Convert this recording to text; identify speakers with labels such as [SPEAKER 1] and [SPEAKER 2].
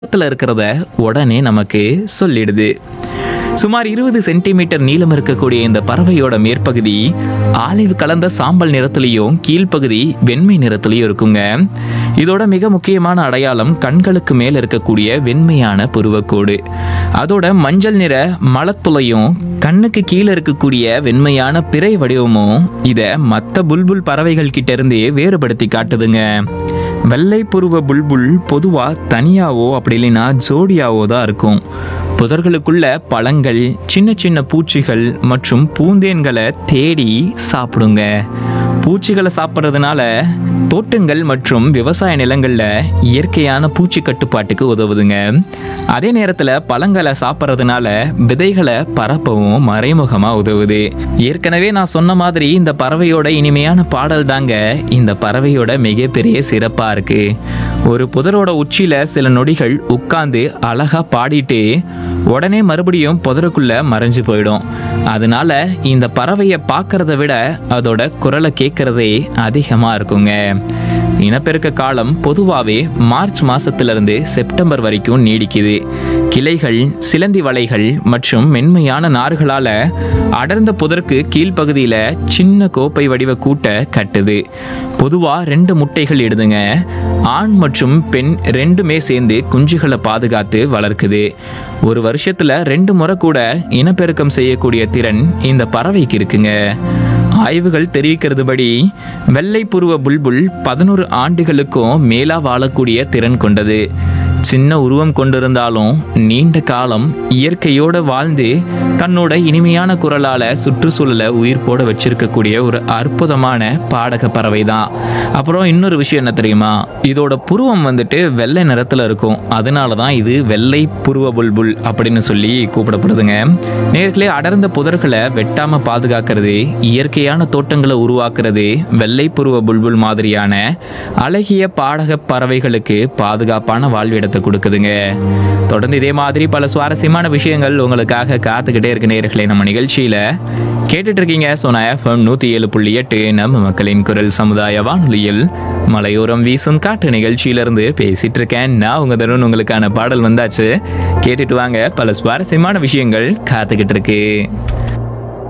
[SPEAKER 1] பக்கத்தில் இருக்கிறத உடனே நமக்கு சொல்லிடுது சுமார் இருபது சென்டிமீட்டர் நீளம் இருக்கக்கூடிய இந்த பறவையோட மேற்பகுதி ஆலிவ் கலந்த சாம்பல் நிறத்துலையும் கீழ்ப்பகுதி வெண்மை நிறத்துலையும் இருக்குங்க இதோட மிக முக்கியமான அடையாளம் கண்களுக்கு மேல இருக்கக்கூடிய வெண்மையான புருவக்கோடு அதோட மஞ்சள் நிற மலத்துளையும் கண்ணுக்கு கீழே இருக்கக்கூடிய வெண்மையான பிறை வடிவமும் இதை மற்ற புல்புல் பறவைகள் கிட்ட இருந்தே வேறுபடுத்தி காட்டுதுங்க வெள்ளை புருவ புல்புல் பொதுவா தனியாவோ அப்படி இல்லைன்னா ஜோடியாவோ தான் இருக்கும் புதர்களுக்குள்ள பழங்கள் சின்ன சின்ன பூச்சிகள் மற்றும் பூந்தேன்களை தேடி சாப்பிடுங்க பூச்சிகளை சாப்பிட்றதுனால தோட்டங்கள் மற்றும் விவசாய நிலங்கள்ல இயற்கையான பூச்சி கட்டுப்பாட்டுக்கு உதவுதுங்க அதே நேரத்தில் பழங்களை சாப்பிட்றதுனால விதைகளை பரப்பவும் மறைமுகமாக உதவுது ஏற்கனவே நான் சொன்ன மாதிரி இந்த பறவையோட இனிமையான பாடல் தாங்க இந்த பறவையோட மிகப்பெரிய சிறப்பாக இருக்கு ஒரு புதரோட உச்சியில சில நொடிகள் உட்கார்ந்து அழகா பாடிட்டு உடனே மறுபடியும் புதருக்குள்ள மறைஞ்சு போயிடும் அதனால இந்த பறவையை பார்க்கறத விட அதோட குரலை கேட்கறதே அதிகமாக இருக்குங்க இனப்பெருக்க காலம் பொதுவாகவே மார்ச் மாசத்திலிருந்து செப்டம்பர் வரைக்கும் நீடிக்குது கிளைகள் சிலந்தி வலைகள் மற்றும் மென்மையான நார்களால அடர்ந்த புதருக்கு கீழ்ப்பகுதியில சின்ன கோப்பை வடிவ கூட்டை கட்டுது பொதுவா ரெண்டு முட்டைகள் இடுதுங்க ஆண் மற்றும் பெண் ரெண்டுமே சேர்ந்து குஞ்சுகளை பாதுகாத்து வளர்க்குது ஒரு வருஷத்துல ரெண்டு முறை கூட இனப்பெருக்கம் செய்யக்கூடிய திறன் இந்த பறவைக்கு இருக்குங்க ஆய்வுகள் தெரிவிக்கிறதுபடி வெள்ளை புருவ புல்புல் பதினோரு ஆண்டுகளுக்கும் மேலா வாழக்கூடிய திறன் கொண்டது சின்ன உருவம் கொண்டிருந்தாலும் நீண்ட காலம் இயற்கையோட வாழ்ந்து தன்னோட இனிமையான குரலால சுற்றுச்சூழலை உயிர் போட வச்சிருக்கக்கூடிய ஒரு அற்புதமான பாடக பறவை தான் அப்புறம் இன்னொரு விஷயம் என்ன தெரியுமா இதோட புருவம் வந்துட்டு வெள்ளை நிறத்துல இருக்கும் அதனால தான் இது வெள்ளை புருவ புல்புல் அப்படின்னு சொல்லி கூப்பிடப்படுதுங்க நேர்களே அடர்ந்த புதர்களை வெட்டாம பாதுகாக்கிறது இயற்கையான தோட்டங்களை உருவாக்குறது வெள்ளை புருவ புல்புல் மாதிரியான அழகிய பாடக பறவைகளுக்கு பாதுகாப்பான வாழ்விடத்தை கொடுக்குதுங்க தொடர்ந்து இதே மாதிரி பல சுவாரஸ்யமான விஷயங்கள் உங்களுக்காக காத்துக்கிட்டே இருக்கு நேர்களே நம்ம நிகழ்ச்சியில கேட்டுட்டு இருக்கீங்க சோனா எஃப்எம் நூத்தி ஏழு புள்ளி எட்டு நம்ம மக்களின் குரல் சமுதாய வானொலியில் மலையோரம் வீசும் காற்று நிகழ்ச்சியிலிருந்து பேசிட்டு இருக்கேன் நான் உங்க தருண் உங்களுக்கான பாடல் வந்தாச்சு கேட்டுட்டு வாங்க பல சுவாரஸ்யமான விஷயங்கள் காத்துக்கிட்டு இருக்கு